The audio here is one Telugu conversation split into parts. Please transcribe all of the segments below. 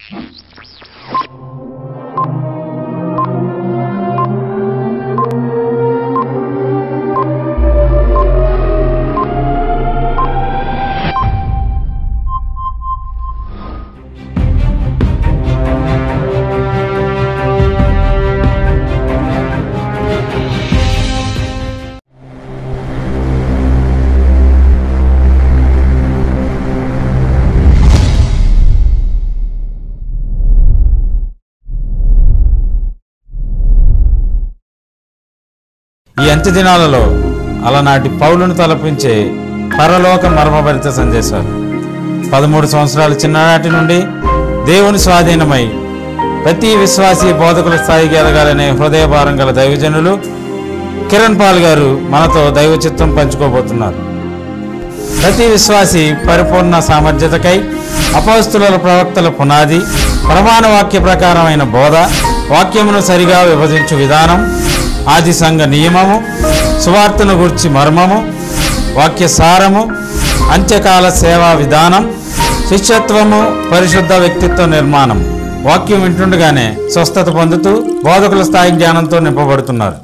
ఈ అంత్య దినాలలో అలనాటి పౌలును తలపించే పరలోక మర్మభరిత సందేశాలు పదమూడు సంవత్సరాల చిన్ననాటి నుండి దేవుని స్వాధీనమై ప్రతి విశ్వాసీ బోధకుల స్థాయికి ఎదగాలనే హృదయభారం గల దైవజనులు కిరణ్ పాల్ గారు మనతో దైవ చిత్తం పంచుకోబోతున్నారు ప్రతి విశ్వాసి పరిపూర్ణ సామర్థ్యతకై అపస్తుల ప్రవక్తల పునాది ప్రమాణ వాక్య ప్రకారమైన బోధ వాక్యమును సరిగా విభజించు విధానం ఆది సంఘ నియమము సువార్తను గుర్చి మర్మము వాక్య సారము అంత్యకాల సేవా విధానం శిష్యత్వము పరిశుద్ధ వ్యక్తిత్వ నిర్మాణం వాక్యం వింటుండగానే స్వస్థత పొందుతూ బోధకుల స్థాయి జ్ఞానంతో నింపబడుతున్నారు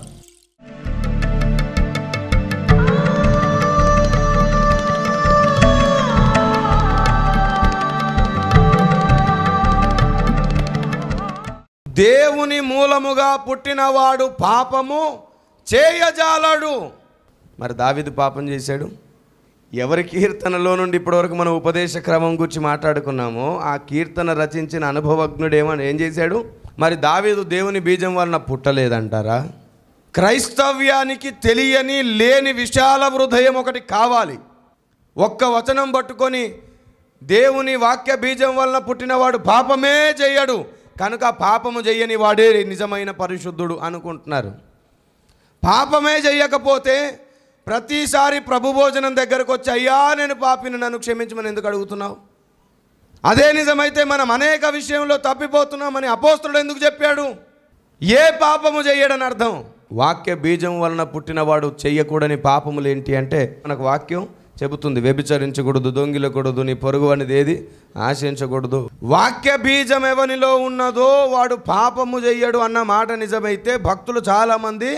దేవుని మూలముగా పుట్టినవాడు పాపము చేయజాలడు మరి దావిదు పాపం చేశాడు ఎవరి కీర్తనలో నుండి ఇప్పటివరకు మనం ఉపదేశ క్రమం గురించి మాట్లాడుకున్నామో ఆ కీర్తన రచించిన అనుభవజ్ఞుడేమో ఏం చేశాడు మరి దావీదు దేవుని బీజం వలన పుట్టలేదంటారా క్రైస్తవ్యానికి తెలియని లేని విశాల హృదయం ఒకటి కావాలి ఒక్క వచనం పట్టుకొని దేవుని వాక్య బీజం వలన పుట్టినవాడు పాపమే చెయ్యడు కనుక పాపము చెయ్యని వాడే నిజమైన పరిశుద్ధుడు అనుకుంటున్నారు పాపమే చెయ్యకపోతే ప్రతిసారి ప్రభు భోజనం దగ్గరకు వచ్చి అయ్యా నేను పాపిని నన్ను క్షమించమని ఎందుకు అడుగుతున్నావు అదే నిజమైతే మనం అనేక విషయంలో తప్పిపోతున్నామని అపోస్తుడు ఎందుకు చెప్పాడు ఏ పాపము చెయ్యడని అర్థం వాక్య బీజం వలన పుట్టినవాడు చెయ్యకూడని పాపములు ఏంటి అంటే మనకు వాక్యం చెబుతుంది వ్యభిచరించకూడదు దొంగిలకూడదు నీ పొరుగు అనేది ఏది ఆశించకూడదు వాక్య బీజం ఎవనిలో ఉన్నదో వాడు పాపము చెయ్యడు అన్న మాట నిజమైతే భక్తులు చాలామంది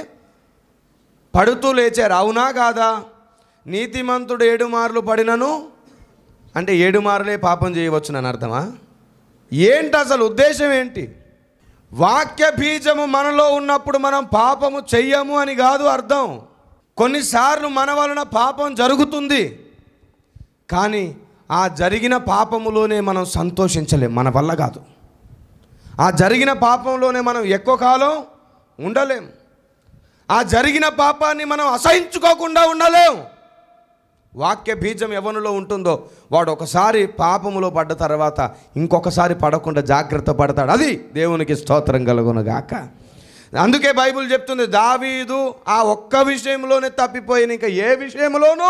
పడుతూ లేచారు అవునా కాదా నీతిమంతుడు ఏడు మార్లు పడినను అంటే ఏడు మార్లే పాపం చేయవచ్చు అని అర్థమా ఏంటి అసలు ఉద్దేశం ఏంటి వాక్య బీజము మనలో ఉన్నప్పుడు మనం పాపము చెయ్యము అని కాదు అర్థం కొన్నిసార్లు మన వలన పాపం జరుగుతుంది కానీ ఆ జరిగిన పాపములోనే మనం సంతోషించలేం మన వల్ల కాదు ఆ జరిగిన పాపంలోనే మనం ఎక్కువ కాలం ఉండలేం ఆ జరిగిన పాపాన్ని మనం అసహించుకోకుండా ఉండలేం వాక్య బీజం ఎవరిలో ఉంటుందో వాడు ఒకసారి పాపములో పడ్డ తర్వాత ఇంకొకసారి పడకుండా జాగ్రత్త పడతాడు అది దేవునికి స్తోత్రం కలుగునుగాక అందుకే బైబిల్ చెప్తుంది దావీదు ఆ ఒక్క విషయంలోనే తప్పిపోయిన ఇంకా ఏ విషయంలోనూ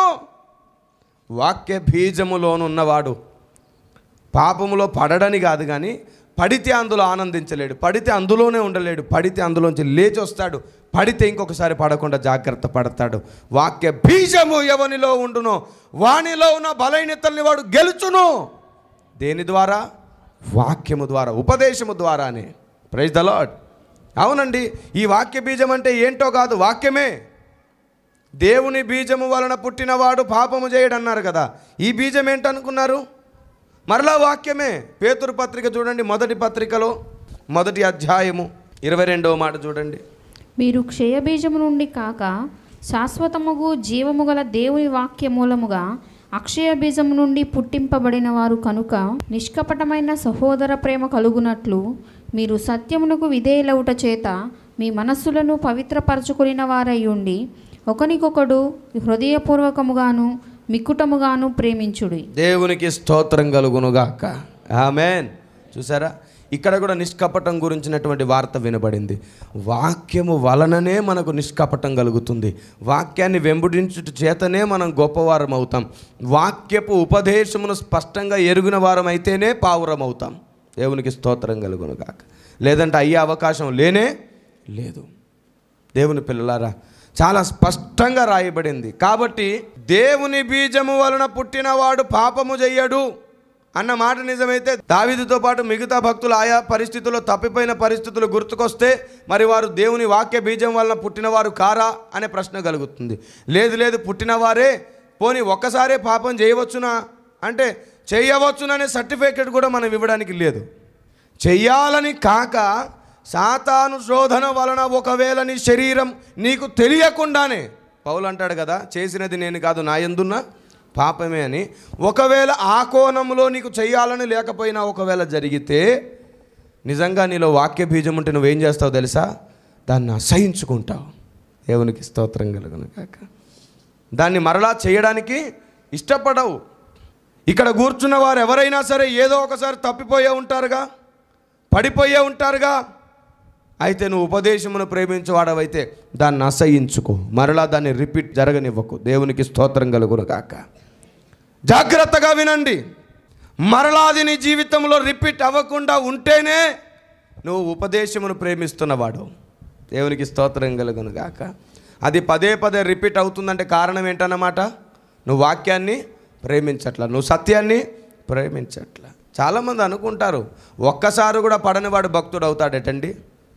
వాక్య బీజములోనున్నవాడు పాపములో పడడని కాదు కానీ పడితే అందులో ఆనందించలేడు పడితే అందులోనే ఉండలేడు పడితే అందులోంచి లేచి వస్తాడు పడితే ఇంకొకసారి పడకుండా జాగ్రత్త పడతాడు వాక్య బీజము ఎవనిలో ఉండునో వానిలో ఉన్న బలహీనతల్ని వాడు గెలుచును దేని ద్వారా వాక్యము ద్వారా ఉపదేశము ద్వారానే ప్రైజ్ ద లాడ్ అవునండి ఈ వాక్య బీజం అంటే ఏంటో కాదు వాక్యమే దేవుని బీజము వలన పుట్టినవాడు పాపము చేయడన్నారు కదా ఈ బీజం ఏంటనుకున్నారు మరలా వాక్యమే పేతురు పత్రిక చూడండి మొదటి పత్రికలో మొదటి అధ్యాయము ఇరవై రెండవ మాట చూడండి మీరు క్షయబీజము నుండి కాక శాశ్వతముగు జీవము గల దేవుని వాక్య మూలముగా అక్షయ బీజము నుండి పుట్టింపబడిన వారు కనుక నిష్కపటమైన సహోదర ప్రేమ కలుగునట్లు మీరు సత్యమునకు విధేయులవుట చేత మీ మనస్సులను పవిత్రపరచుకుని వారై ఉండి ఒకనికొకడు హృదయపూర్వకముగాను మిక్కుటముగాను ప్రేమించుడి దేవునికి స్తోత్రం కలుగునుగాక ఆమెన్ చూసారా ఇక్కడ కూడా నిష్కపటం గురించినటువంటి వార్త వినబడింది వాక్యము వలననే మనకు నిష్కపటం కలుగుతుంది వాక్యాన్ని వెంబడించుట చేతనే మనం గొప్పవారం అవుతాం వాక్యపు ఉపదేశమును స్పష్టంగా ఎరుగున వారం అయితేనే పావురం అవుతాం దేవునికి స్తోత్రం కలుగునుగాక లేదంటే అయ్యే అవకాశం లేనే లేదు దేవుని పిల్లలారా చాలా స్పష్టంగా రాయబడింది కాబట్టి దేవుని బీజము వలన పుట్టినవాడు పాపము చెయ్యడు అన్న మాట నిజమైతే దావీదుతో పాటు మిగతా భక్తులు ఆయా పరిస్థితుల్లో తప్పిపోయిన పరిస్థితులు గుర్తుకొస్తే మరి వారు దేవుని వాక్య బీజం వలన పుట్టినవారు కారా అనే ప్రశ్న కలుగుతుంది లేదు లేదు పుట్టినవారే పోనీ ఒక్కసారే పాపం చేయవచ్చునా అంటే చేయవచ్చుననే సర్టిఫికేట్ కూడా మనం ఇవ్వడానికి లేదు చెయ్యాలని కాక సాతాను శోధన వలన ఒకవేళ నీ శరీరం నీకు తెలియకుండానే పౌలు అంటాడు కదా చేసినది నేను కాదు నా ఎందున్న పాపమే అని ఒకవేళ ఆ కోణంలో నీకు చెయ్యాలని లేకపోయినా ఒకవేళ జరిగితే నిజంగా నీలో వాక్య బీజం ఉంటే నువ్వేం చేస్తావు తెలుసా దాన్ని అసహించుకుంటావు దేవునికి స్తోత్రం కలుగును కాక దాన్ని మరలా చేయడానికి ఇష్టపడవు ఇక్కడ కూర్చున్న వారు ఎవరైనా సరే ఏదో ఒకసారి తప్పిపోయే ఉంటారుగా పడిపోయే ఉంటారుగా అయితే నువ్వు ఉపదేశమును ప్రేమించేవాడవైతే దాన్ని అసహించుకో మరలా దాన్ని రిపీట్ జరగనివ్వకు దేవునికి స్తోత్రం కలుగును కాక జాగ్రత్తగా వినండి మరలా అది నీ జీవితంలో రిపీట్ అవ్వకుండా ఉంటేనే నువ్వు ఉపదేశమును ప్రేమిస్తున్నవాడు దేవునికి స్తోత్రం కలుగును గాక అది పదే పదే రిపీట్ అవుతుందంటే కారణం ఏంటన్నమాట నువ్వు వాక్యాన్ని ప్రేమించట్ల నువ్వు సత్యాన్ని ప్రేమించట్ల చాలామంది అనుకుంటారు ఒక్కసారి కూడా పడనివాడు భక్తుడు అవుతాడటండి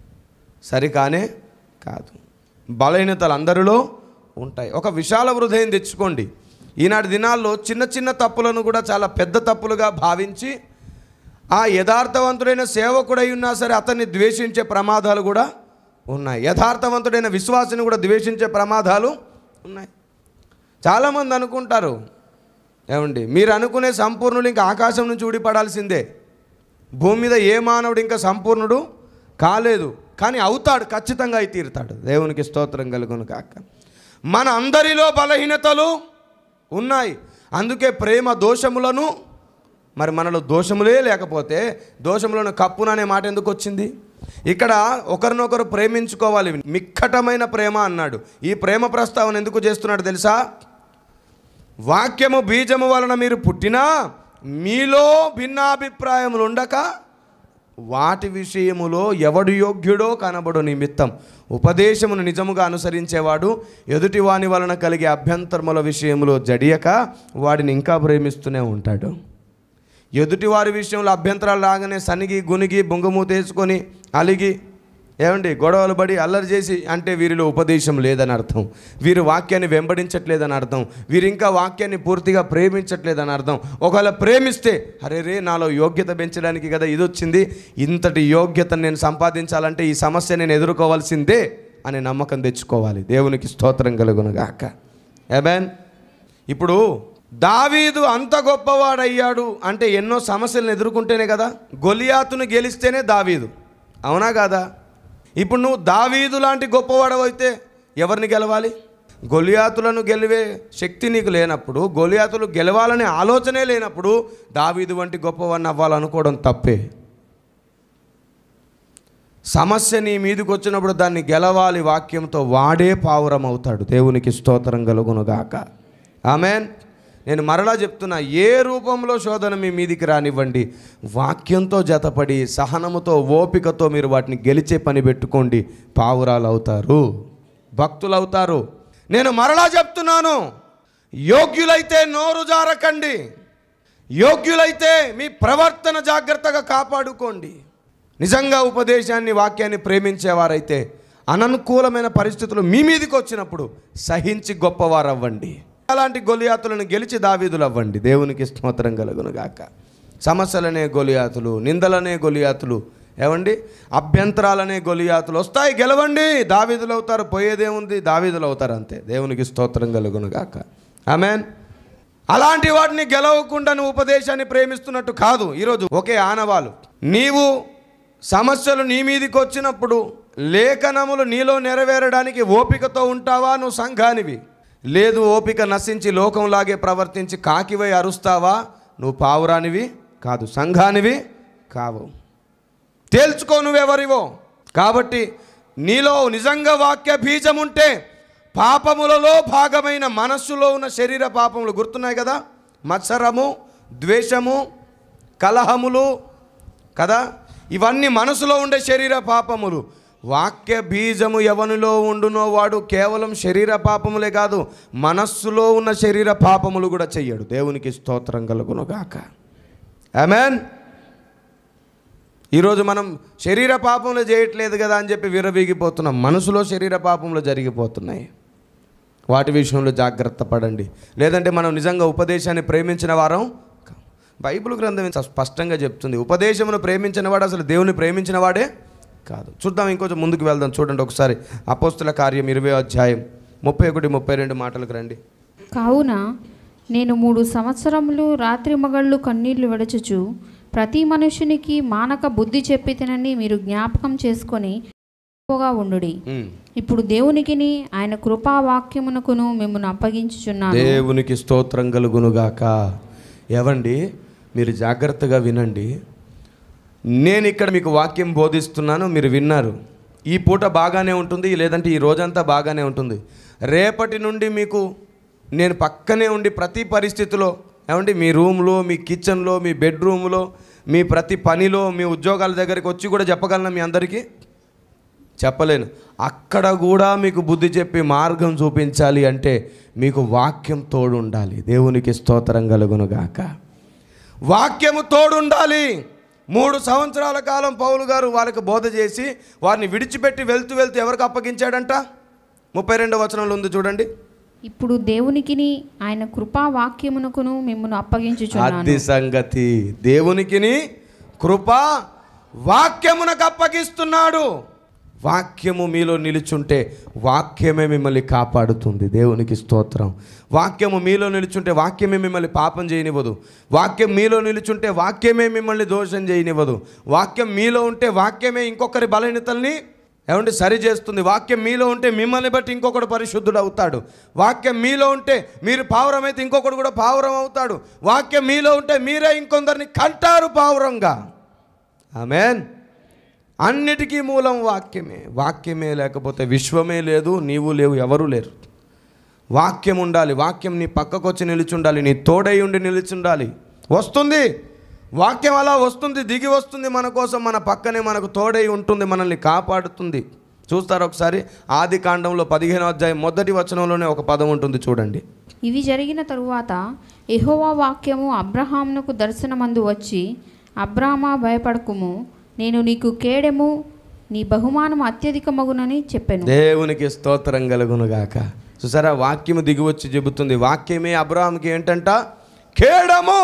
సరికానే కాదు బలహీనతలు అందరిలో ఉంటాయి ఒక విశాల హృదయం తెచ్చుకోండి ఈనాటి దినాల్లో చిన్న చిన్న తప్పులను కూడా చాలా పెద్ద తప్పులుగా భావించి ఆ యథార్థవంతుడైన సేవకుడై ఉన్నా సరే అతన్ని ద్వేషించే ప్రమాదాలు కూడా ఉన్నాయి యథార్థవంతుడైన విశ్వాసిని కూడా ద్వేషించే ప్రమాదాలు ఉన్నాయి చాలామంది అనుకుంటారు ఏమండి మీరు అనుకునే సంపూర్ణుడు ఇంకా ఆకాశం నుంచి ఊడిపడాల్సిందే భూమి మీద ఏ మానవుడు ఇంకా సంపూర్ణుడు కాలేదు కానీ అవుతాడు ఖచ్చితంగా అయి తీరుతాడు దేవునికి స్తోత్రం కలుగును కాక మన అందరిలో బలహీనతలు ఉన్నాయి అందుకే ప్రేమ దోషములను మరి మనలో దోషములే లేకపోతే దోషములను కప్పున అనే మాట ఎందుకు వచ్చింది ఇక్కడ ఒకరినొకరు ప్రేమించుకోవాలి మిక్కటమైన ప్రేమ అన్నాడు ఈ ప్రేమ ప్రస్తావన ఎందుకు చేస్తున్నాడు తెలుసా వాక్యము బీజము వలన మీరు పుట్టినా మీలో భిన్నాభిప్రాయములు ఉండక వాటి విషయములో ఎవడు యోగ్యుడో కనబడు నిమిత్తం ఉపదేశమును నిజముగా అనుసరించేవాడు ఎదుటి వాని వలన కలిగే అభ్యంతరముల విషయములో జడియక వాడిని ఇంకా ప్రేమిస్తూనే ఉంటాడు ఎదుటి వారి విషయంలో అభ్యంతరాలు రాగానే సనిగి గునిగి బొంగమూతేసుకొని అలిగి ఏమండి గొడవలు పడి అల్లరి చేసి అంటే వీరిలో ఉపదేశం లేదని అర్థం వీరు వాక్యాన్ని వెంబడించట్లేదని అర్థం వీరు ఇంకా వాక్యాన్ని పూర్తిగా ప్రేమించట్లేదని అర్థం ఒకవేళ ప్రేమిస్తే అరే రే నాలో యోగ్యత పెంచడానికి కదా ఇది వచ్చింది ఇంతటి యోగ్యతను నేను సంపాదించాలంటే ఈ సమస్య నేను ఎదుర్కోవాల్సిందే అనే నమ్మకం తెచ్చుకోవాలి దేవునికి స్తోత్రం కలుగునుగాక ఏబెన్ ఇప్పుడు దావీదు అంత గొప్పవాడయ్యాడు అంటే ఎన్నో సమస్యలను ఎదుర్కొంటేనే కదా గొలియాతును గెలిస్తేనే దావీదు అవునా కాదా ఇప్పుడు నువ్వు దావీదు లాంటి గొప్పవాడవైతే ఎవరిని గెలవాలి గొలియాతులను గెలివే శక్తి నీకు లేనప్పుడు గొలియాతులు గెలవాలనే ఆలోచనే లేనప్పుడు దావీదు వంటి గొప్పవాడిని అవ్వాలనుకోవడం తప్పే సమస్య నీ మీదకి వచ్చినప్పుడు దాన్ని గెలవాలి వాక్యంతో వాడే పావురం అవుతాడు దేవునికి స్తోత్రం కలుగునుగాక ఆమెన్ నేను మరలా చెప్తున్నా ఏ రూపంలో శోధన మీ మీదికి రానివ్వండి వాక్యంతో జతపడి సహనముతో ఓపికతో మీరు వాటిని గెలిచే పని పెట్టుకోండి పావురాలు అవుతారు భక్తులు అవుతారు నేను మరలా చెప్తున్నాను యోగ్యులైతే నోరు జారకండి యోగ్యులైతే మీ ప్రవర్తన జాగ్రత్తగా కాపాడుకోండి నిజంగా ఉపదేశాన్ని వాక్యాన్ని ప్రేమించేవారైతే అననుకూలమైన పరిస్థితులు మీ మీదకి వచ్చినప్పుడు సహించి గొప్పవారు అవ్వండి అలాంటి గొలియాతులను గెలిచి దావీదులు అవ్వండి దేవునికి స్తోత్రం కలుగును గాక సమస్యలనే గొలియాతులు నిందలనే గొలియాతులు ఏమండి అభ్యంతరాలనే గొలియాతులు వస్తాయి గెలవండి దావీదులు అవుతారు పోయేదేముంది దావీదులు అవుతారు అంతే దేవునికి స్తోత్రం కలుగును గాక ఆమెన్ అలాంటి వాటిని గెలవకుండా నువ్వు ఉపదేశాన్ని ప్రేమిస్తున్నట్టు కాదు ఈరోజు ఒకే ఆనవాలు నీవు సమస్యలు నీ మీదికి వచ్చినప్పుడు లేఖనములు నీలో నెరవేరడానికి ఓపికతో ఉంటావా నువ్వు సంఘానివి లేదు ఓపిక నశించి లోకంలాగే ప్రవర్తించి కాకివై అరుస్తావా నువ్వు పావురానివి కాదు సంఘానివి కావు తేల్చుకో నువ్వెవరివో కాబట్టి నీలో నిజంగా వాక్య బీజం ఉంటే పాపములలో భాగమైన మనస్సులో ఉన్న శరీర పాపములు గుర్తున్నాయి కదా మత్సరము ద్వేషము కలహములు కదా ఇవన్నీ మనసులో ఉండే శరీర పాపములు వాక్య బీజము ఎవనిలో ఉండునో వాడు కేవలం శరీర పాపములే కాదు మనస్సులో ఉన్న శరీర పాపములు కూడా చెయ్యడు దేవునికి స్తోత్రం కలుగునుగాక ఆమెన్ ఈరోజు మనం శరీర పాపంలో చేయట్లేదు కదా అని చెప్పి విరవీగిపోతున్నాం మనసులో శరీర పాపంలో జరిగిపోతున్నాయి వాటి విషయంలో జాగ్రత్త పడండి లేదంటే మనం నిజంగా ఉపదేశాన్ని ప్రేమించిన వారం కాం. బైబిల్ గ్రంథం ఇంత స్పష్టంగా చెప్తుంది ఉపదేశమును ప్రేమించిన వాడు అసలు దేవుని ప్రేమించిన వాడే కాదు చూద్దాం ఇంకొంచెం ముందుకు వెళ్దాం చూడండి ఒకసారి అపోస్తుల కార్యం ఇరవై అధ్యాయం ముప్పై ఒకటి ముప్పై రెండు మాటలకు రండి కావున నేను మూడు సంవత్సరములు రాత్రి మగళ్ళు కన్నీళ్లు విడచుచు ప్రతి మనుషునికి మానక బుద్ధి చెప్పితేనని మీరు జ్ఞాపకం చేసుకొని ఎక్కువగా ఉండుడి ఉమ్. ఇప్పుడు దేవునికిని ఆయన కృపా వాక్యమునకును మిమ్మల్ని అప్పగించుచున్నాను దేవునికి స్తోత్రం కలుగునుగాక ఏవండి మీరు జాగ్రత్తగా వినండి నేను ఇక్కడ మీకు వాక్యం బోధిస్తున్నాను మీరు విన్నారు ఈ పూట బాగానే ఉంటుంది లేదంటే ఈ రోజంతా బాగానే ఉంటుంది రేపటి నుండి మీకు నేను పక్కనే ఉండి ప్రతి పరిస్థితిలో ఏమండి మీ రూమ్లో మీ కిచెన్లో మీ బెడ్రూమ్లో మీ ప్రతి పనిలో మీ ఉద్యోగాల దగ్గరికి వచ్చి కూడా చెప్పగలను మీ అందరికీ చెప్పలేను అక్కడ కూడా మీకు బుద్ధి చెప్పి మార్గం చూపించాలి అంటే మీకు వాక్యం తోడు ఉండాలి దేవునికి స్తోత్రం కలుగునుగాక వాక్యము తోడు ఉండాలి మూడు సంవత్సరాల కాలం పౌలు గారు వాళ్ళకి బోధ చేసి వారిని విడిచిపెట్టి వెళ్తూ వెళ్తూ ఎవరికి అప్పగించాడంట ముప్పై రెండవ వచనంలో ఉంది చూడండి ఇప్పుడు దేవునికిని ఆయన కృపా వాక్యమునకును మిమ్మల్ని అప్పగించుచున్నాను అది సంగతి దేవునికిని కృప వాక్యమునకు అప్పగిస్తున్నాడు వాక్యము మీలో నిలుచుంటే వాక్యమే మిమ్మల్ని కాపాడుతుంది దేవునికి స్తోత్రం వాక్యము మీలో నిలుచుంటే వాక్యమే మిమ్మల్ని పాపం చేయనివ్వదు వాక్యం మీలో నిలుచుంటే వాక్యమే మిమ్మల్ని దోషం చేయనివ్వదు వాక్యం మీలో ఉంటే వాక్యమే ఇంకొకరి బలహీనతల్ని ఏమంటే సరి చేస్తుంది వాక్యం మీలో ఉంటే మిమ్మల్ని బట్టి ఇంకొకడు పరిశుద్ధుడు అవుతాడు వాక్యం మీలో ఉంటే మీరు పావురం అయితే ఇంకొకడు కూడా పావురం అవుతాడు వాక్యం మీలో ఉంటే మీరే ఇంకొందరిని కంటారు పావురంగా ఆమెన్ అన్నిటికీ మూలం వాక్యమే వాక్యమే లేకపోతే విశ్వమే లేదు నీవు లేవు ఎవరు లేరు వాక్యం ఉండాలి వాక్యం నీ పక్కకు వచ్చి నిలుచుండాలి నీ తోడై ఉండి నిలుచుండాలి వస్తుంది వాక్యం అలా వస్తుంది దిగి వస్తుంది మన కోసం మన పక్కనే మనకు తోడై ఉంటుంది మనల్ని కాపాడుతుంది చూస్తారు ఒకసారి ఆది కాండంలో పదిహేనో అధ్యాయం మొదటి వచనంలోనే ఒక పదం ఉంటుంది చూడండి ఇవి జరిగిన తరువాత యెహోవా వాక్యము అబ్రహామునకు దర్శనమందు వచ్చి అబ్రామా భయపడకుము నేను నీకు కేడెము నీ బహుమానం అత్యధికమగునని చెప్పాను దేవునికి స్తోత్రం కలుగునుగాక చూసారా వాక్యము దిగి వచ్చి చెబుతుంది వాక్యమే అబ్రాహాంకి ఏంటంట కేడము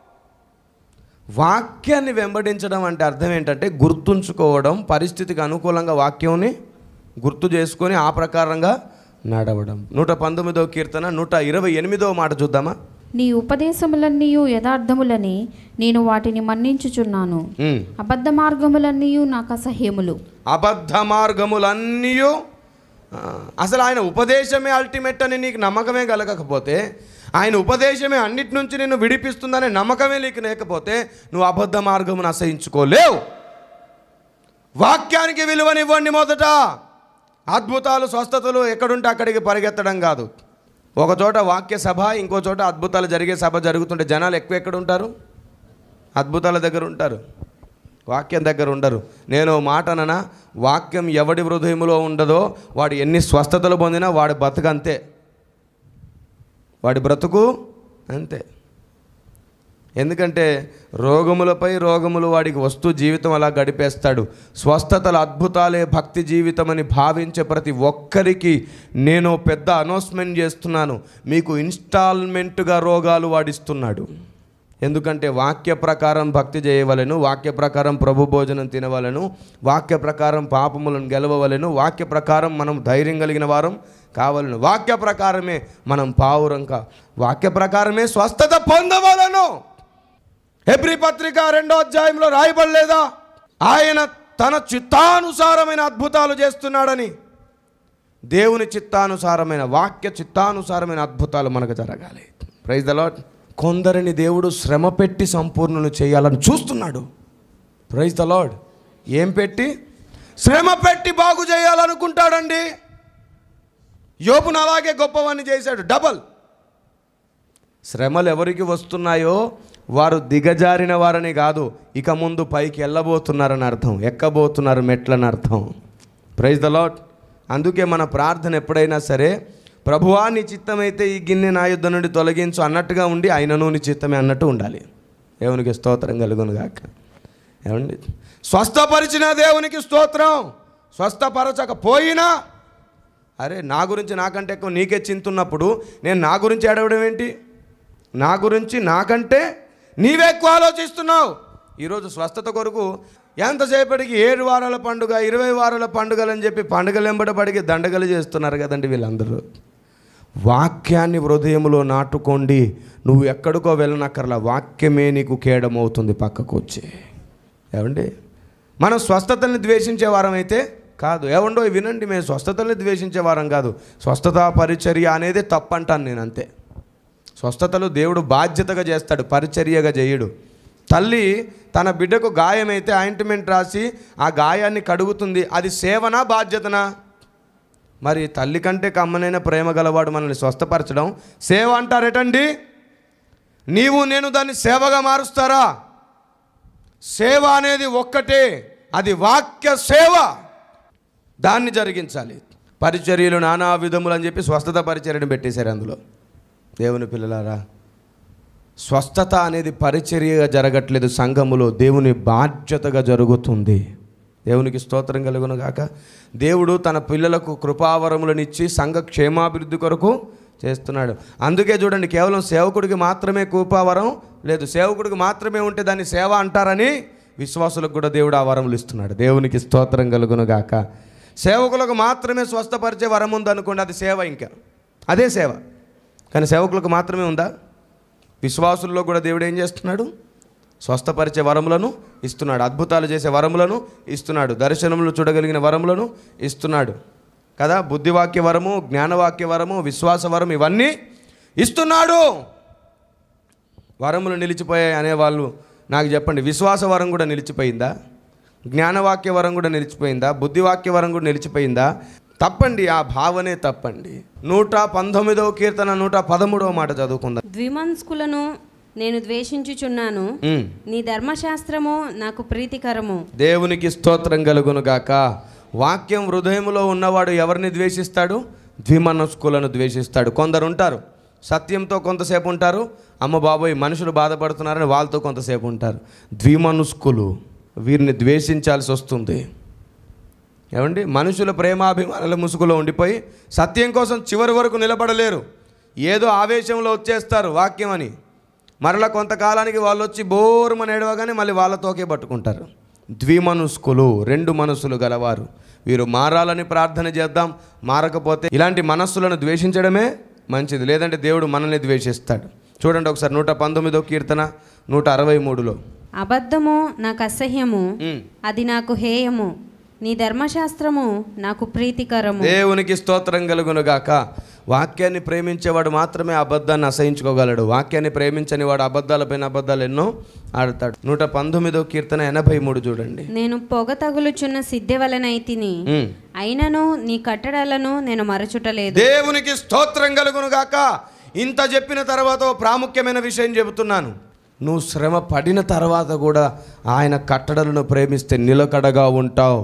వాక్యాన్ని వెంబడించడం అంటే అర్థం ఏంటంటే గుర్తుంచుకోవడం పరిస్థితికి అనుకూలంగా వాక్యంని గుర్తు చేసుకొని ఆ ప్రకారంగా నడవడం నూట పంతొమ్మిదవ కీర్తన నూట ఇరవై ఎనిమిదవ మాట చూద్దామా నీ ఉపదేశములన్నీ యథార్థములని నేను వాటిని మన్నించుచున్నాను ఉమ్. అబద్ధ మార్గములన్నీ నాకు అసహ్యములు అబద్ధ మార్గములన్నీ అసలు ఆయన ఉపదేశమే అల్టిమేట్ అని నీకు నమ్మకమే కలగకపోతే ఆయన ఉపదేశమే అన్నిటి నుంచి నిన్ను విడిపిస్తుందనే నమ్మకమే నీకు లేకపోతే నువ్వు అబద్ధ మార్గమును అసహించుకోలేవు వాక్యానికి విలువనివ్వండి మొదట అద్భుతాలు స్వస్థతలు ఎక్కడుంటే అక్కడికి పరిగెత్తడం కాదు ఒక చోట వాక్య సభ ఇంకో చోట అద్భుతాలు జరిగే సభ జరుగుతుంటే జనాలు ఎక్కువ ఎక్కడ ఉంటారు అద్భుతాల దగ్గర ఉంటారు వాక్యం దగ్గర ఉండరు నేను ఓ మాట అననా వాక్యం ఎవడి హృదయంలో ఉండదో వాడు ఎన్ని స్వస్థతలు పొందినా వాడి బతుకు అంతే వాడి బ్రతుకు అంతే ఎందుకంటే రోగములపై రోగములు వాడికి వస్తూ జీవితం అలా గడిపేస్తాడు స్వస్థతల అద్భుతాలే భక్తి జీవితం అని భావించే ప్రతి ఒక్కరికి నేను పెద్ద అనౌన్స్మెంట్ చేస్తున్నాను మీకు ఇన్స్టాల్మెంట్గా రోగాలు వాడిస్తున్నాడు ఎందుకంటే వాక్య ప్రకారం భక్తి చేయవలెను వాక్య ప్రకారం ప్రభు భోజనం తినవలను వాక్య ప్రకారం పాపములను గెలవవలెను వాక్య ప్రకారం మనం ధైర్యం కలిగిన వారం కావలను వాక్య ప్రకారమే మనం పావురం కా వాక్య ప్రకారమే స్వస్థత పొందవలను హెబ్రి పత్రిక రెండో అధ్యాయంలో రాయబడలేదా ఆయన తన చిత్తానుసారమైన అద్భుతాలు చేస్తున్నాడని దేవుని చిత్తానుసారమైన వాక్య చిత్తానుసారమైన అద్భుతాలు మనకు జరగాలి ప్రైజ్ ద లాడ్ కొందరిని దేవుడు శ్రమ పెట్టి సంపూర్ణులు చేయాలని చూస్తున్నాడు ప్రైజ్ ద లాడ్ ఏం పెట్టి శ్రమ పెట్టి బాగు చేయాలనుకుంటాడండి యోపును అలాగే గొప్పవాన్ని చేశాడు డబల్ శ్రమలు ఎవరికి వస్తున్నాయో వారు దిగజారిన వారని కాదు ఇక ముందు పైకి వెళ్ళబోతున్నారని అర్థం ఎక్కబోతున్నారు మెట్లని అర్థం ప్రైజ్ ద లాట్ అందుకే మన ప్రార్థన ఎప్పుడైనా సరే ప్రభువా నీ చిత్తమైతే ఈ గిన్నె నా యుద్ధ నుండి తొలగించు అన్నట్టుగా ఉండి ఆయనను నీ చిత్తమే అన్నట్టు ఉండాలి దేవునికి స్తోత్రం కలుగును గాక ఏమండి స్వస్థపరిచిన దేవునికి స్తోత్రం స్వస్థపరచకపోయినా అరే నా గురించి నాకంటే ఎక్కువ నీకే చింతున్నప్పుడు నేను నా గురించి ఏడవడం ఏంటి నా గురించి నాకంటే నీవే ఎక్కువ ఆలోచిస్తున్నావు ఈరోజు స్వస్థత కొరకు ఎంతసేపటికి ఏడు వారాల పండుగ ఇరవై వారాల పండుగలు అని చెప్పి పండుగలు ఎంబడబడికి దండగలు చేస్తున్నారు కదండి వీళ్ళందరూ వాక్యాన్ని హృదయంలో నాటుకోండి నువ్వు ఎక్కడికో వెళ్ళనక్కర్లా వాక్యమే నీకు కేడమవుతుంది పక్కకు వచ్చి ఏమండి మనం స్వస్థతల్ని ద్వేషించే వారం అయితే కాదు ఏమండో వినండి మేము స్వస్థతల్ని ద్వేషించే వారం కాదు స్వస్థత పరిచర్య అనేది తప్పంటాను నేను అంతే స్వస్థతలు దేవుడు బాధ్యతగా చేస్తాడు పరిచర్యగా చేయడు తల్లి తన బిడ్డకు గాయమైతే ఆయింట్మెంట్ రాసి ఆ గాయాన్ని కడుగుతుంది అది సేవనా బాధ్యతనా మరి తల్లి కంటే కమ్మనైన ప్రేమ గలవాడు మనల్ని స్వస్థపరచడం సేవ అంటారేటండి నీవు నేను దాన్ని సేవగా మారుస్తారా సేవ అనేది ఒక్కటే అది వాక్య సేవ దాన్ని జరిగించాలి పరిచర్యలు నానా విధములు అని చెప్పి స్వస్థత పరిచర్యను పెట్టేశారు అందులో దేవుని పిల్లలారా స్వస్థత అనేది పరిచర్యగా జరగట్లేదు సంఘములో దేవుని బాధ్యతగా జరుగుతుంది దేవునికి స్తోత్రం కలుగును గాక దేవుడు తన పిల్లలకు కృపావరములనిచ్చి సంఘ క్షేమాభివృద్ధి కొరకు చేస్తున్నాడు అందుకే చూడండి కేవలం సేవకుడికి మాత్రమే కృపావరం లేదు సేవకుడికి మాత్రమే ఉంటే దాన్ని సేవ అంటారని విశ్వాసులకు కూడా దేవుడు ఆ వరములు ఇస్తున్నాడు దేవునికి స్తోత్రం కలుగును గాక సేవకులకు మాత్రమే స్వస్థపరిచే వరం ఉందనుకోండి అది సేవ ఇంకా అదే సేవ కానీ సేవకులకు మాత్రమే ఉందా విశ్వాసుల్లో కూడా దేవుడు ఏం చేస్తున్నాడు స్వస్థపరిచే వరములను ఇస్తున్నాడు అద్భుతాలు చేసే వరములను ఇస్తున్నాడు దర్శనములు చూడగలిగిన వరములను ఇస్తున్నాడు కదా బుద్ధివాక్య వరము జ్ఞానవాక్య వరము విశ్వాస వరం ఇవన్నీ ఇస్తున్నాడు వరములు నిలిచిపోయాయి అనేవాళ్ళు నాకు చెప్పండి విశ్వాస వరం కూడా నిలిచిపోయిందా జ్ఞానవాక్య వరం కూడా నిలిచిపోయిందా బుద్ధివాక్య వరం కూడా నిలిచిపోయిందా తప్పండి ఆ భావనే తప్పండి నూట పంతొమ్మిదవ కీర్తన నూట పదమూడవ మాట చదువుకుందాం ద్విమనస్కులను నేను ద్వేషించుచున్నాను ఉమ్. నీ ధర్మశాస్త్రము నాకు ప్రీతికరము దేవునికి స్తోత్రం కలుగును గాక వాక్యం హృదయములో ఉన్నవాడు ఎవరిని ద్వేషిస్తాడు ద్విమనస్కులను ద్వేషిస్తాడు కొందరు ఉంటారు సత్యంతో కొంతసేపు ఉంటారు అమ్మ బాబోయ్ మనుషులు బాధపడుతున్నారని వాళ్ళతో కొంతసేపు ఉంటారు ద్విమనుస్కులు వీరిని ద్వేషించాల్సి వస్తుంది ఏమండి మనుషుల ప్రేమాభిమానాల ముసుగులో ఉండిపోయి సత్యం కోసం చివరి వరకు నిలబడలేరు ఏదో ఆవేశంలో వచ్చేస్తారు వాక్యం అని మరలా కొంతకాలానికి వాళ్ళు వచ్చి బోరుమని ఏడవగానే మళ్ళీ వాళ్ళతోకే పట్టుకుంటారు ద్విమనుస్కులు రెండు మనసులు గలవారు వీరు మారాలని ప్రార్థన చేద్దాం మారకపోతే ఇలాంటి మనస్సులను ద్వేషించడమే మంచిది లేదంటే దేవుడు మనల్ని ద్వేషిస్తాడు చూడండి ఒకసారి నూట పంతొమ్మిదో కీర్తన నూట అరవై మూడులో అబద్ధము నాకు అసహ్యము ఉమ్. అది నాకు హేయము నీ ధర్మశాస్త్రము నాకు ప్రీతికరము దేవునికి స్తోత్రం కలుగును గాక వాక్యాన్ని ప్రేమించేవాడు మాత్రమే అబద్ధాన్ని అసహించుకోగలడు వాక్యాన్ని ప్రేమించని వాడు అబద్ధాలపైన అబద్ధాలు ఎన్నో ఆడతాడు నూట పంతొమ్మిదో కీర్తన ఎనభై మూడు చూడండి నేను పొగ తగులుచున్న సిద్ధి వలనైతిని ఉమ్. అయినను నీ కట్టడలను నేను మరచుటలేదు దేవునికి స్తోత్రం కలుగును గాక ఇంత చెప్పిన తర్వాత ఓ ప్రాముఖ్యమైన విషయం చెబుతున్నాను నువ్వు శ్రమ పడిన తర్వాత కూడా ఆయన కట్టడలను ప్రేమిస్తే నిలకడగా ఉంటావు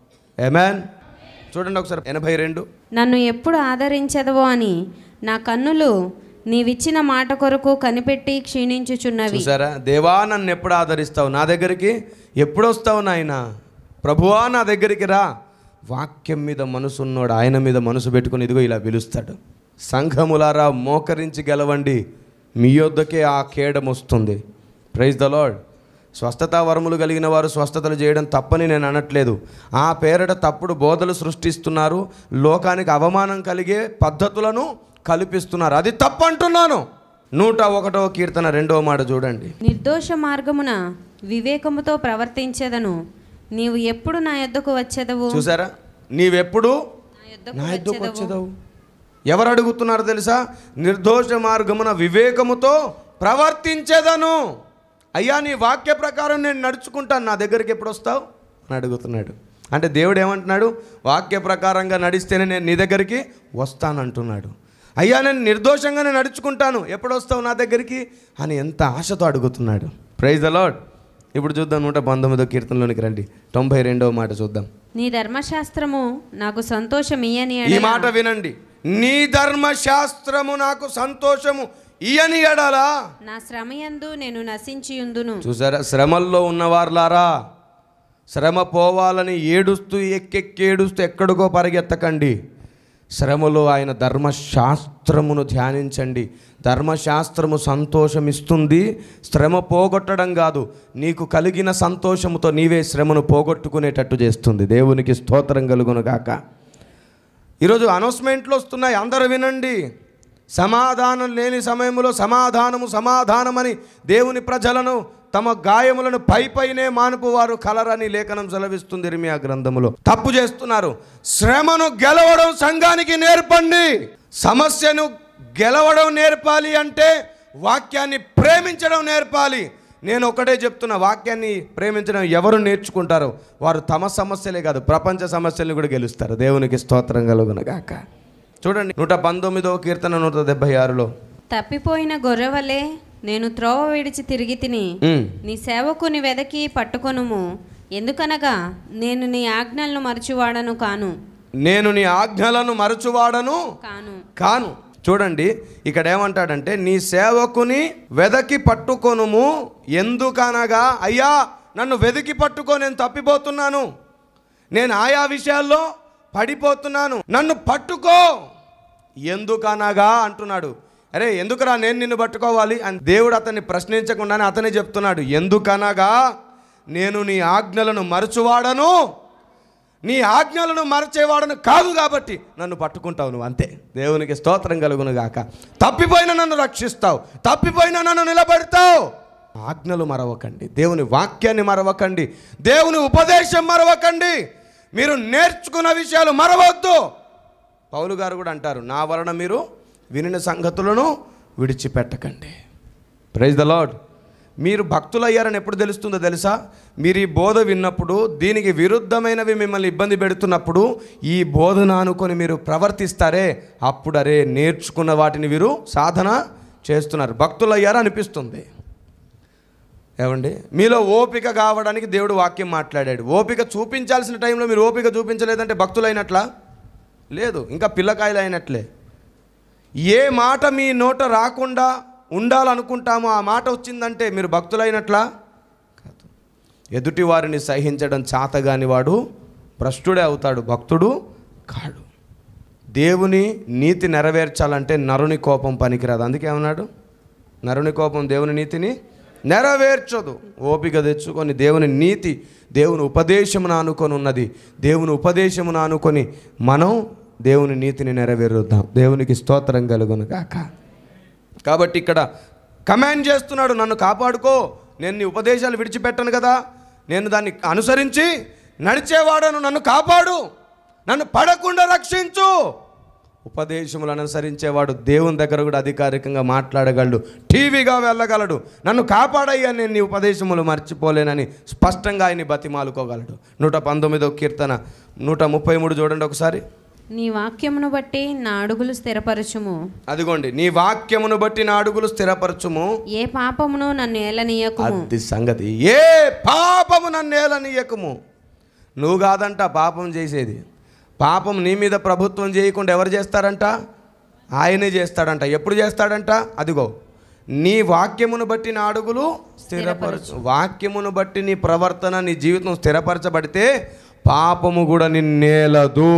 ఏమేన్ చూడండి ఒకసారి ఎనభై రెండు నన్ను ఎప్పుడు ఆదరించదవో అని నా కన్నులు నీవిచ్చిన మాట కొరకు కనిపెట్టి క్షీణించుచున్నవి చూసారా దేవా నన్ను ఎప్పుడు ఆదరిస్తావు నా దగ్గరికి ఎప్పుడు వస్తావు నాయన ప్రభువా నా దగ్గరికి రా వాక్యం మీద మనసు ఉన్నాడు ఆయన మీద మనసు పెట్టుకుని ఇదిగో ఇలా పిలుస్తాడు సంఘములారా మోకరించి గెలవండి మీ యొద్దకే ఆ కేడం వస్తుంది ప్రైజ్ ద లార్డ్ స్వస్థత వరములు కలిగిన వారు స్వస్థతలు చేయడం తప్పని నేను అనట్లేదు ఆ పేరట తప్పుడు బోధలు సృష్టిస్తున్నారు లోకానికి అవమానం కలిగే పద్ధతులను కల్పిస్తున్నారు అది తప్పంటున్నాను నూట ఒకటో కీర్తన రెండవ మాట చూడండి నిర్దోష మార్గమున వివేకముతో ప్రవర్తించెదను నీవు ఎప్పుడు నా యొద్దకు వచ్చేదవు చూసారా నీవెప్పుడు నా యొద్దకు నా ఎద్దుకు వచ్చేదవు ఎవరు అడుగుతున్నారు తెలుసా నిర్దోష మార్గమున వివేకముతో ప్రవర్తించేదను అయ్యా నీ వాక్య ప్రకారం నేను నడుచుకుంటాను నా దగ్గరికి ఎప్పుడు వస్తావు అని అడుగుతున్నాడు అంటే దేవుడు ఏమంటున్నాడు వాక్య ప్రకారంగా నడిస్తేనే నేను నీ దగ్గరికి వస్తానంటున్నాడు అయ్యా నేను నిర్దోషంగానే నడుచుకుంటాను ఎప్పుడు వస్తావు నా దగ్గరికి అని ఎంత ఆశతో అడుగుతున్నాడు ప్రైజ్ ద లాడ్ ఇప్పుడు చూద్దాం నూట పంతొమ్మిదో కీర్తనలోనికి రండి తొంభై రెండవ మాట చూద్దాం నీ ధర్మశాస్త్రము నాకు సంతోషమియ్యని ఈ ఎడల మాట వినండి నీ ధర్మశాస్త్రము నాకు సంతోషము ఇయని ఎడలా నా శ్రమయందు నేను నశించియుందును చూసారా శ్రమల్లో ఉన్నవారులారా శ్రమ పోవాలని ఏడుస్తూ ఎక్కెక్కి ఏడుస్తూ ఎక్కడికో పరిగెత్తకండి శ్రమలో ఆయన ధర్మశాస్త్రమును ధ్యానించండి ధర్మశాస్త్రము సంతోషం ఇస్తుంది శ్రమ పోగొట్టడం కాదు నీకు కలిగిన సంతోషముతో నీవే శ్రమను పోగొట్టుకునేటట్టు చేస్తుంది దేవునికి స్తోత్రం కలుగును గాక ఈరోజు అనౌన్స్మెంట్లు వస్తున్నాయి అందరూ వినండి సమాధానం లేని సమయంలో సమాధానము సమాధానమని దేవుని ప్రజలను తమ గాయములను పై పైనే మానుపు వారు కలరని లేఖనం సెలవిస్తుంది ఇర్మియా గ్రంథములో తప్పు చేస్తున్నారు శ్రమను గెలవడం సంఘానికి నేర్పండి సమస్యను గెలవడం నేర్పాలి అంటే వాక్యాన్ని ప్రేమించడం నేర్పాలి నేను ఒకటే చెప్తున్నా వాక్యాన్ని ప్రేమించడం ఎవరు నేర్చుకుంటారో వారు తమ సమస్యలే కాదు ప్రపంచ సమస్యల్ని కూడా గెలుస్తారు దేవునికి స్తోత్రం కలుగునగాక చూడండి నూట పంతొమ్మిదవ కీర్తన నూట డెబ్బై ఆరులో తప్పిపోయిన గొర్రెవలే నేను త్రోవ విడిచి తిరిగి తిని ఉమ్, నీ సేవకుని వెదకి పట్టుకొనుము ఎందుకనగా నేను నీ ఆజ్ఞలను మరచివాడను కాను నేను నీ ఆజ్ఞలను మరచువాడను కాను కాను చూడండి ఇక్కడ ఏమంటాడంటే నీ సేవకుని వెదకి పట్టుకొనుము ఎందుకనగా అయ్యా నన్ను వెదికి పట్టుకో నేను తప్పిపోతున్నాను నేను ఆయా విషయాల్లో పడిపోతున్నాను నన్ను పట్టుకో ఎందుకనగా అంటున్నాడు అరే ఎందుకురా నేను నిన్ను పట్టుకోవాలి అని దేవుడు అతన్ని ప్రశ్నించకుండానే అతనే చెప్తున్నాడు ఎందుకనగా నేను నీ ఆజ్ఞలను మరచువాడను నీ ఆజ్ఞలను మరచేవాడను కాదు కాబట్టి నన్ను పట్టుకుంటావు నువ్వు అంతే దేవునికి స్తోత్రం కలుగును గాక తప్పిపోయిన నన్ను రక్షిస్తావు తప్పిపోయిన నన్ను నిలబెడతావు ఆజ్ఞలు మరవకండి దేవుని వాక్యాన్ని మరవకండి దేవుని ఉపదేశం మరవకండి మీరు నేర్చుకున్న విషయాలు మరవద్దు పౌలు గారు కూడా అంటారు నా వలన మీరు వినిన సంగతులను విడిచిపెట్టకండి ప్రైజ్ ద లాడ్ మీరు భక్తులయ్యారని ఎప్పుడు తెలుస్తుందో తెలుసా మీరు ఈ బోధ విన్నప్పుడు దీనికి విరుద్ధమైనవి మిమ్మల్ని ఇబ్బంది పెడుతున్నప్పుడు ఈ బోధన అనుకొని మీరు ప్రవర్తిస్తారే అప్పుడు అరే నేర్చుకున్న వాటిని వీరు సాధన చేస్తున్నారు భక్తులయ్యారు అనిపిస్తుంది ఏమండి మీలో ఓపిక కావడానికి దేవుడు వాక్యం మాట్లాడాడు ఓపిక చూపించాల్సిన టైంలో మీరు ఓపిక చూపించలేదంటే భక్తులైనట్లా లేదు ఇంకా పిల్లకాయలు అయినట్లే ఏ మాట మీ నోట రాకుండా ఉండాలనుకుంటామో ఆ మాట వచ్చిందంటే మీరు భక్తులైనట్లా కాదు ఎదుటి వారిని సహించడం చాతగాని వాడు భ్రష్టుడే అవుతాడు భక్తుడు కాడు దేవుని నీతి నెరవేర్చాలంటే నరుని కోపం పనికిరాదు అందుకే ఏమన్నాడు నరుని కోపం దేవుని నీతిని నెరవేర్చదు ఓపిక తెచ్చుకొని దేవుని నీతి దేవుని ఉపదేశమును ఆనుకొని ఉన్నది దేవుని ఉపదేశమును ఆనుకొని మనం దేవుని నీతిని నెరవేరుద్దాం దేవునికి స్తోత్రం కలుగును గాక కాబట్టి ఇక్కడ కమాండ్ చేస్తున్నాడు నన్ను కాపాడుకో నేను నీ ఉపదేశాలు విడిచిపెట్టను కదా నేను దాన్ని అనుసరించి నడిచేవాడను నన్ను కాపాడు నన్ను పడకుండా రక్షించు ఉపదేశములు అనుసరించేవాడు దేవుని దగ్గర కూడా అధికారికంగా మాట్లాడగలడు టీవీగా వెళ్ళగలడు నన్ను కాపాడయ్యా నేను నీ ఉపదేశములు మర్చిపోలేనని స్పష్టంగా ఆయన్ని బతిమాలుకోగలడు నూట పంతొమ్మిదో కీర్తన నూట ముప్పై మూడు చూడండి ఒకసారి నీ వాక్యమును బట్టి నా అడుగులు స్థిరపరచుము అదిగోండి నీ వాక్యమును బట్టి నా అడుగులు స్థిరపరచుము ఏ పాపమును నన్ను ఏలనీయకుము అది సంగతి ఏ పాపము నన్ను ఏలనీయకము నువ్వు కాదంట పాపం చేసేది పాపం నీ మీద ప్రభుత్వం చేయకుండా ఎవరు చేస్తారంట ఆయనే చేస్తాడంట ఎప్పుడు చేస్తాడంట అదిగో నీ వాక్యమును బట్టి నా అడుగులు స్థిరపరచు వాక్యమును బట్టి నీ ప్రవర్తన నీ జీవితం స్థిరపరచబడితే పాపము కూడా నిన్నేలదు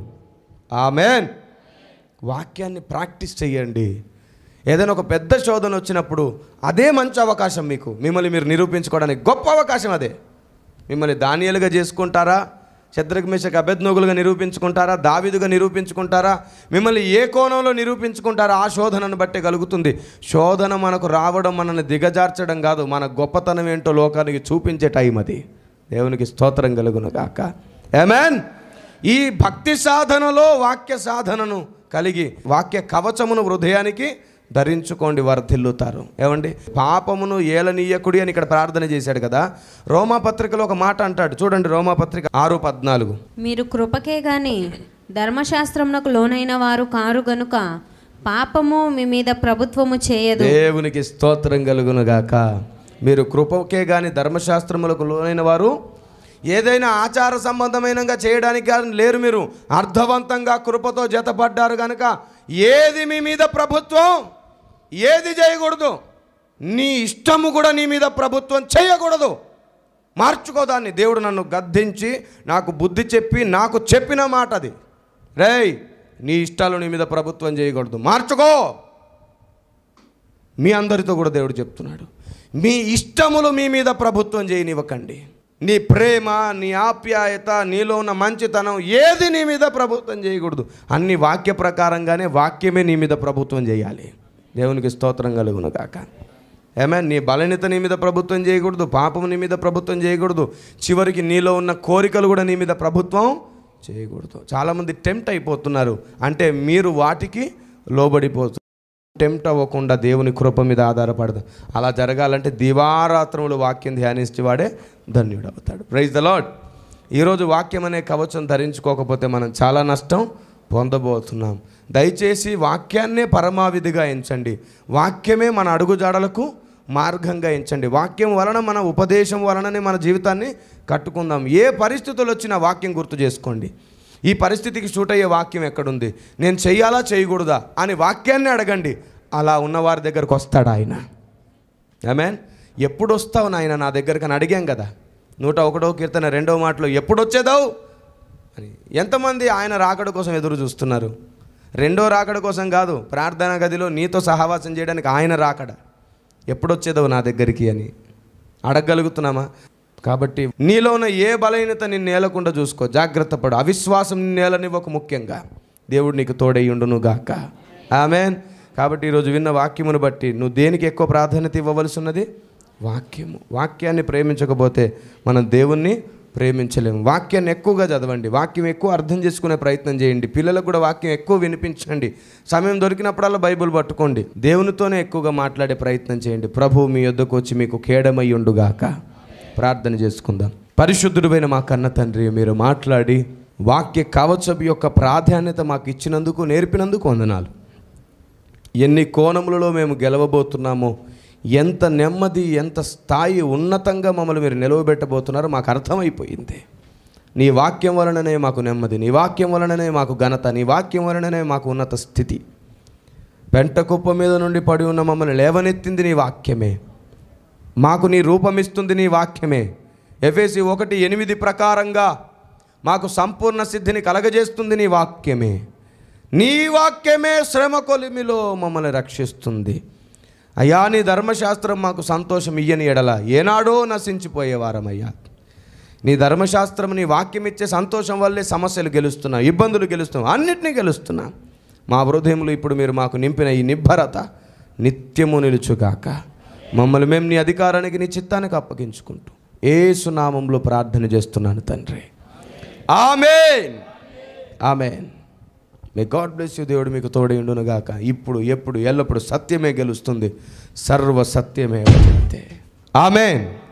ఆమెన్ వాక్యాన్ని ప్రాక్టీస్ చేయండి ఏదైనా ఒక పెద్ద శోధన వచ్చినప్పుడు అదే మంచి అవకాశం మీకు మిమ్మల్ని మీరు నిరూపించుకోవడానికి గొప్ప అవకాశం అదే మిమ్మల్ని దానియలుగా చేసుకుంటారా శత్రుఘ్మేషకు అభ్యర్థనోగులుగా నిరూపించుకుంటారా దావిదుగా నిరూపించుకుంటారా మిమ్మల్ని ఏ కోణంలో నిరూపించుకుంటారా ఆ శోధనను బట్టి కలుగుతుంది శోధన మనకు రావడం మనల్ని దిగజార్చడం కాదు మన గొప్పతనం ఏంటో లోకానికి చూపించే టైం అది దేవునికి స్తోత్రం కలుగును గాక ఏమేన్ ఈ భక్తి సాధనలో వాక్య సాధనను కలిగి వాక్య కవచమును హృదయానికి ధరించుకోండి వర్ధిల్లుతారు ఏమండి పాపమును ఏలనీయకుడి అని ఇక్కడ ప్రార్థన చేశాడు కదా రోమాపత్రికలో ఒక మాట అంటాడు చూడండి రోమాపత్రిక ఆరు పద్నాలుగు మీరు కృపకే గాని ధర్మశాస్త్రమునకు లోనైన వారు కారు గనుక పాపము మీ మీద ప్రభుత్వము చేయదు దేవునికి స్తోత్రం కలుగునుగాక మీరు కృపకే గాని ధర్మశాస్త్రములకు లోనైన వారు ఏదైనా ఆచార సంబంధమైనగా చేయడానికి కానీ లేరు మీరు అర్థవంతంగా కృపతో జతపడ్డారు కనుక ఏది మీ మీద ప్రభుత్వం ఏది చేయకూడదు నీ ఇష్టము కూడా నీ మీద ప్రభుత్వం చేయకూడదు మార్చుకో దాన్ని దేవుడు నన్ను గద్దించి నాకు బుద్ధి చెప్పి నాకు చెప్పిన మాట అది రేయ్ నీ ఇష్టాలు నీ మీద ప్రభుత్వం చేయకూడదు మార్చుకో మీ అందరితో కూడా దేవుడు చెప్తున్నాడు మీ ఇష్టములు మీ మీద ప్రభుత్వం చేయనివ్వకండి నీ ప్రేమ నీ ఆప్యాయత నీలో ఉన్న మంచితనం ఏది నీ మీద ప్రభుత్వం చేయకూడదు అన్ని వాక్య ప్రకారంగానే వాక్యమే నీ మీద ప్రభుత్వం చేయాలి దేవునికి స్తోత్రం కలుగును కాక ఏమే నీ బలనీత నీ మీద ప్రభుత్వం చేయకూడదు పాపం నీ మీద ప్రభుత్వం చేయకూడదు చివరికి నీలో ఉన్న కోరికలు కూడా నీ మీద ప్రభుత్వం చేయకూడదు చాలామంది టెంప్ట్ అయిపోతున్నారు అంటే మీరు వాటికి లోబడిపోతున్నారు టెంప్ట్ అవ్వకుండా దేవుని కృప మీద ఆధారపడదు అలా జరగాలంటే దివారాత్రములు వాక్యం ధ్యానించి వాడే ధన్యుడు అవుతాడు ప్రైజ్ ద లాడ్ ఈరోజు వాక్యం అనే కవచం ధరించుకోకపోతే మనం చాలా నష్టం పొందబోతున్నాం దయచేసి వాక్యాన్నే పరమావిధిగా ఎంచండి వాక్యమే మన అడుగుజాడలకు మార్గంగా ఎంచండి వాక్యం వలన మన ఉపదేశం వలననే మన జీవితాన్ని కట్టుకుందాం ఏ పరిస్థితులు వచ్చినా వాక్యం గుర్తు చేసుకోండి ఈ పరిస్థితికి సూట్ అయ్యే వాక్యం ఎక్కడుంది నేను చెయ్యాలా చేయకూడదా అని వాక్యాన్ని అడగండి అలా ఉన్నవారి దగ్గరకు వస్తాడు ఆయన ఆమెన్ ఎప్పుడు వస్తావు నాయన నా దగ్గరకు అని అడిగాం కదా నూట ఒకటో కీర్తన రెండవ మాటలో ఎప్పుడు వచ్చేదావు అని ఎంతమంది ఆయన రాకడ కోసం ఎదురు చూస్తున్నారు రెండో రాకడ కోసం కాదు ప్రార్థనా గదిలో నీతో సహవాసం చేయడానికి ఆయన రాకడ ఎప్పుడు వచ్చేదావు నా దగ్గరికి అని అడగగలుగుతున్నామా కాబట్టి నీలో ఉన్న ఏ బలహీనత నిన్ను నేలకుండా చూసుకో జాగ్రత్త పడు అవిశ్వాసం నిన్ను నేలనివ్వక ముఖ్యంగా దేవుడు నీకు తోడయ్యుండును గాక ఆమెన్ కాబట్టి ఈరోజు విన్న వాక్యమును బట్టి నువ్వు దేనికి ఎక్కువ ప్రాధాన్యత ఇవ్వవలసి ఉన్నది వాక్యము వాక్యాన్ని ప్రేమించకపోతే మనం దేవుణ్ణి ప్రేమించలేము వాక్యాన్ని ఎక్కువగా చదవండి వాక్యం ఎక్కువ అర్థం చేసుకునే ప్రయత్నం చేయండి పిల్లలకు కూడా వాక్యం ఎక్కువ వినిపించండి సమయం దొరికినప్పుడల్లా బైబిల్ పట్టుకోండి దేవునితోనే ఎక్కువగా మాట్లాడే ప్రయత్నం చేయండి ప్రభు మీ యొద్దకు వచ్చి మీకు కేడమై ఉండుగాక ప్రార్థన చేసుకుందాం పరిశుద్ధుడైన మా కన్న తండ్రి మీరు మాట్లాడి వాక్య కవచపు యొక్క ప్రాధాన్యత మాకు ఇచ్చినందుకు నేర్పినందుకు వందనాలు ఎన్ని కోణములలో మేము గెలవబోతున్నామో ఎంత నెమ్మది ఎంత స్థాయి ఉన్నతంగా మమ్మల్ని మీరు నిలవబెట్టబోతున్నారో మాకు అర్థమైపోయింది నీ వాక్యం వలననే మాకు నెమ్మది నీ వాక్యం వలననే మాకు ఘనత నీ వాక్యం వలననే మాకు ఉన్నత స్థితి పెంట కుప్ప మీద నుండి పడి ఉన్న మమ్మల్ని లేవనెత్తింది నీ వాక్యమే మాకు నీ రూపమిస్తుంది నీ వాక్యమే ఎఫ్ఎసి ఒకటి ఎనిమిది ప్రకారంగా మాకు సంపూర్ణ సిద్ధిని కలగజేస్తుంది నీ వాక్యమే నీ వాక్యమే శ్రమ కొలిమిలో మమ్మల్ని రక్షిస్తుంది అయ్యా నీ ధర్మశాస్త్రం మాకు సంతోషం ఇయ్యని ఎడల ఏనాడో నశించిపోయేవారమయ్యా నీ ధర్మశాస్త్రం నీ వాక్యం ఇచ్చే సంతోషం వల్లే సమస్యలు గెలుస్తున్నాం ఇబ్బందులు గెలుస్తున్నాం అన్నిటినీ గెలుస్తున్నాం మా హృదయములు ఇప్పుడు మీరు మాకు నింపిన ఈ నిబ్బరత నిత్యము నిలుచుగాక మమ్మల్ని మేము నీ అధికారానికి నీ చిత్తానికి అప్పగించుకుంటూ ఏ సునామంలో ప్రార్థన చేస్తున్నాను తండ్రి amen amen may God bless you దేవుడు మీకు తోడైండును గాక ఇప్పుడు ఎప్పుడు ఎల్లప్పుడు సత్యమే గెలుస్తుంది సర్వ సత్యమే జయతే ఆమెన్